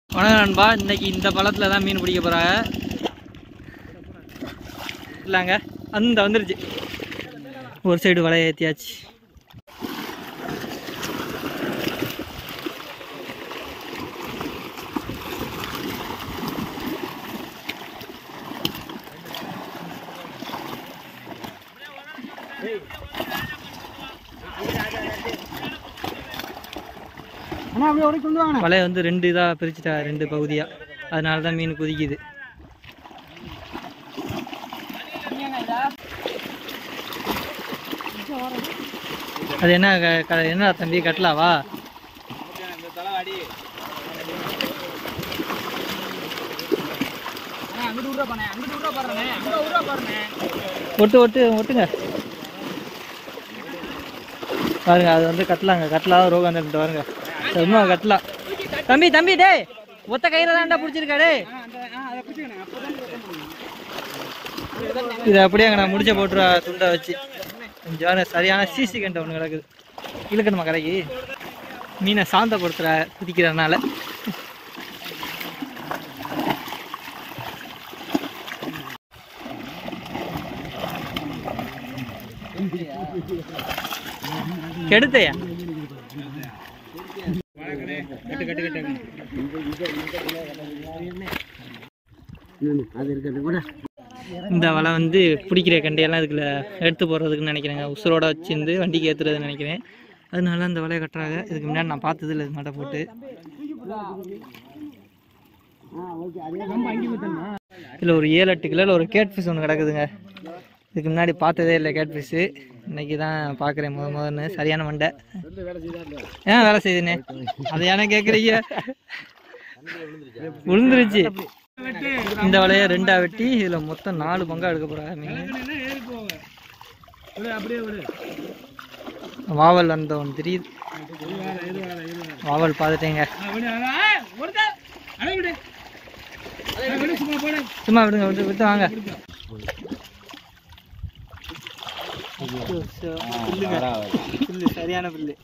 வணக்கம் நண்பா இன்னைக்கு இந்த பழத்தில் தான் மீன் பிடிக்க போகிறாங்க இல்லைங்க அந்த வந்துருச்சு ஒரு சைடு வலையை ஏற்றியாச்சு அண்ணா அப்படியே உடைக்கு கொண்டு வாங்க வலையை வந்து ரெண்டு இதாக பிரிச்சுட்டா ரெண்டு பகுதியாக அதனால தான் மீன் குதிக்குது அது என்ன க- க- என்னடா தம்பி கட்டலாவா அங்கிட்டு விட்றா பண்ணேன் அங்கிட்டு விட்றா பாருண்ணே அங்கே விட்றா பாருண்ணே ஒட்டு ஒட்டு ஒட்டுங்க பாருங்க அது வந்து கட்டலாங்க கட்டலாம் ரோகம் வந்துட்டு பாருங்க சும்மா கட்டலாம் தம்பி தம்பி டேய் ஒத்த கயிறை தான்டா பிடிச்சிருக்கா டேய் அந்த ஆ அதை பிடிச்சிக்கண்ணே அப்போ தான் வெட்ட முடியும் இது அப்படியே நான் முடிச்ச போட்டுருவா துண்டை வச்சு கொஞ்சம் வேற சரியான சிசி கண்டை ஒன்று கிடக்குது இழுக்கணுமா கடைக்கு மீனை சாந்தப்படுத்துற குதிக்கிறதுனால கெடுத்தையா கட்டு கட்டு கட்டு அது இருக்கிறது கூட இந்த வலை வந்து பிடிக்கிற கண்டையெல்லாம் இதுக்குள்ள எடுத்து போடுறதுக்குன்னு நினைக்கிறேங்க உசுரோட வச்சிருந்து வண்டிக்கு ஏற்றுறதுன்னு நினைக்கிறேன் அதனால அந்த வலையை கட்டுறாங்க இதுக்கு முன்னாடி நான் பார்த்தது இல்லை இது மட்டும் போட்டு ஆ ஓகே அதே நம்ம அங்கே போத்தோம்னா இதில் ஒரு ஏழு எட்டு கிலோவில் ஒரு கேட் ஃபிஷ் ஒன்று கிடக்குதுங்க இதுக்கு முன்னாடி பார்த்ததே இல்லை கேட் ஃபிஷ்ஷு இன்னைக்கு தான் பார்க்குறேன் முத முதன்னு சரியான மண்டை வேலை செய்தா இல்லையா ஏன் வேலை செய்யுதுண்ணே அதை ஏன்னா கேட்குறீங்க விழுந்துருச்சு இந்த வலையை ரெண்டா வெட்டி இதில் மொத்தம் நாலு பங்கா எடுக்க போகிறாங்க மீன் ஏறி போங்க விடு அப்படியே விடு வாவல் அந்த ஒன்று தெரியுது இது வேற இது வேற இது வேற வாவல் பார்த்துட்டேங்க ஆ விடு ஆ ஒருத்தா அதை விடு அதை விடு சும்மா போடு சும்மா விடுங்க விட்டு விட்டு வாங்க புல்லு சரியான புல்லு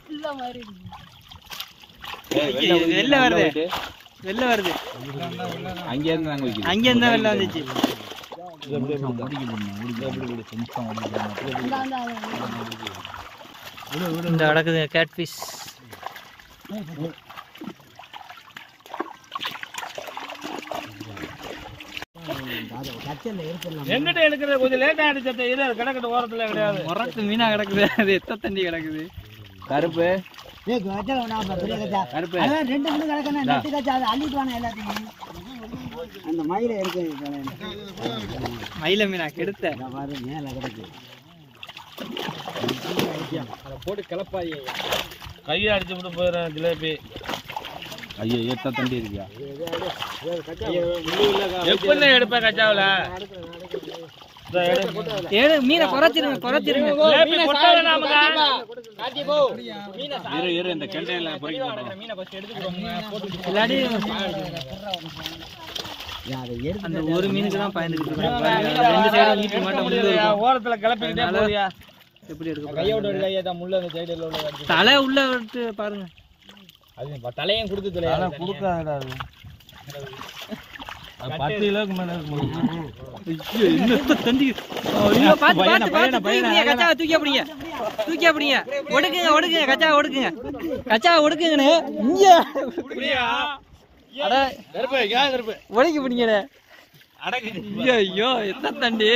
வெளில வருது வெளில வருது அங்கே இருந்து நாங்கள் வைக்கிறோம் அங்கே இருந்தா வெளில வந்துச்சு இந்த அடக்குது கேட் ஃபிஷ் எங்கிட்ட எடுக்கிறது கொஞ்சம் லேட்டா அடிச்சத இது கிடக்கட்டு ஓரத்துல கிடையாது முரட்டு மீனா கிடக்குது அது எத்த தண்டி கிடக்குது கருப்பு ஏய் கச்சல நான் பெரிய கச்சா கருப்பு அதான் ரெண்டு மணி கிடக்கணும் நெட்டு கச்சா அதை அள்ளிட்டு வாங்க எல்லாத்தையும் அந்த மயில இருக்கு மயில மீனா கெடுத்த பாரு மேல கிடக்கு போட்டு கிளப்பாய் கையை அடிச்சு விட்டு போயிடுறேன் ஜிலேபி ஐயோ ஏத்த தண்டி இருக்கியா எப்படி எடுப்பேன் கச்சாவில் ஏழு மீனை குறைச்சிருங்க குறைச்சிருங்க இரு இரு இந்த கெண்டையில பொறிக்க மாட்டோம் இல்லாட்டி அதை எடுத்து அந்த ஒரு மீனுக்கு தான் பயந்துக்கிட்டு இருக்கேன் பாருங்க. ரெண்டு சைடும் ஈட்டி மட்டும் உள்ள இருக்கும். ஓரத்துல கிளப்பிக்கிட்டே அதனால போறியா எப்படி எடுக்க போறாங்க? கையோட முள்ள அந்த சைடுல உள்ள தலை உள்ள விட்டு பாருங்க அது தலையும் கொடுத்து தொலை கொடுக்காதடா அது பத்து கிலோக்கு மேல ஐயோ, இன்னொத்த தண்டி ஐயோ, பாத்து, பாத்து, பாத்து, தூக்கிங்க, கச்சாவை தூக்கி அப்படிங்க தூக்கி அப்படிங்க ஒடுக்குங்க ஒடுக்குங்க கச்சாவை ஒடுக்குங்க கச்சாவை ஒடுக்குங்கண்ணே இங்க அட கருப்பு ஏன் கருப்பு ஒடுக்கி பிடிங்கண்ணே ஐயோ ஐயோ எத்தனை தண்டி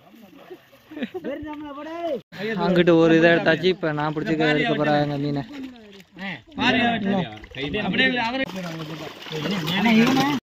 அங்கிட்டு ஒரு இதை எடுத்தாச்சு இப்ப நான் பிடிச்சிக்க எடுக்க போறாங்க மீனை இவனை